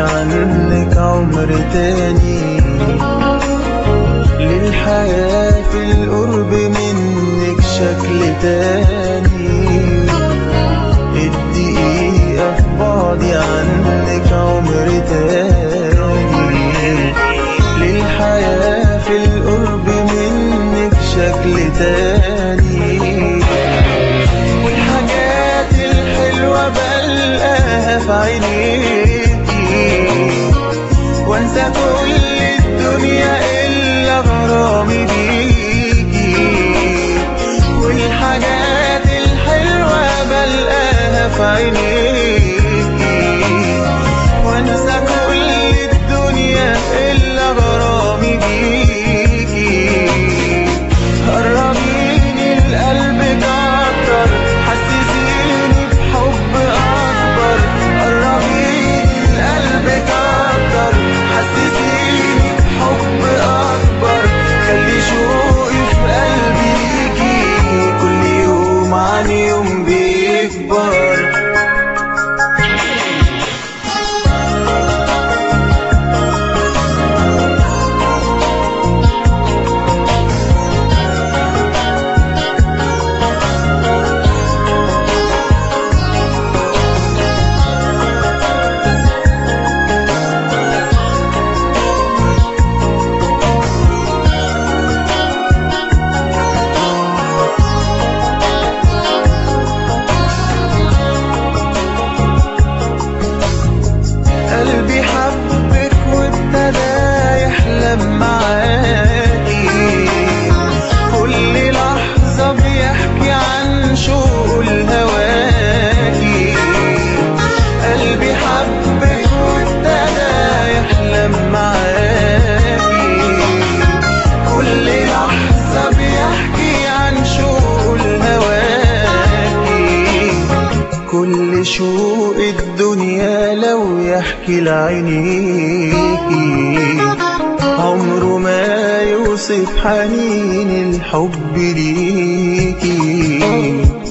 عنك عمر تاني للحياة في القرب منك شكل تاني الدقيقة في بعدي عنك عمر تاني للحياة في القرب منك شكل تاني والحاجات الحلوة بلقاها في عينيكي وانسى كل الدنيا الا غرامي بيكي والحاجات الحلوة بلقاها في عينيكي وانسى كل الدنيا الا غرامي بيكي قربيني لقلبك اكتر حسسيني بحب اكبر قربيني لقلبك اكتر حسسيني بحب اكبر خلي شوقي في قلبي ليكي كل يوم عن يوم بيكبر قلبي حبك وابتدى يحلم معاكي كل لحظة بيحكي عن شوق الهواكي قلبي حبك وابتدى يحلم معاكي كل لحظة بيحكي عن شوق الهواكي كل شوق الدنيا لو يحكي لعينيكي عمره ما يوصف حنين الحب ليكي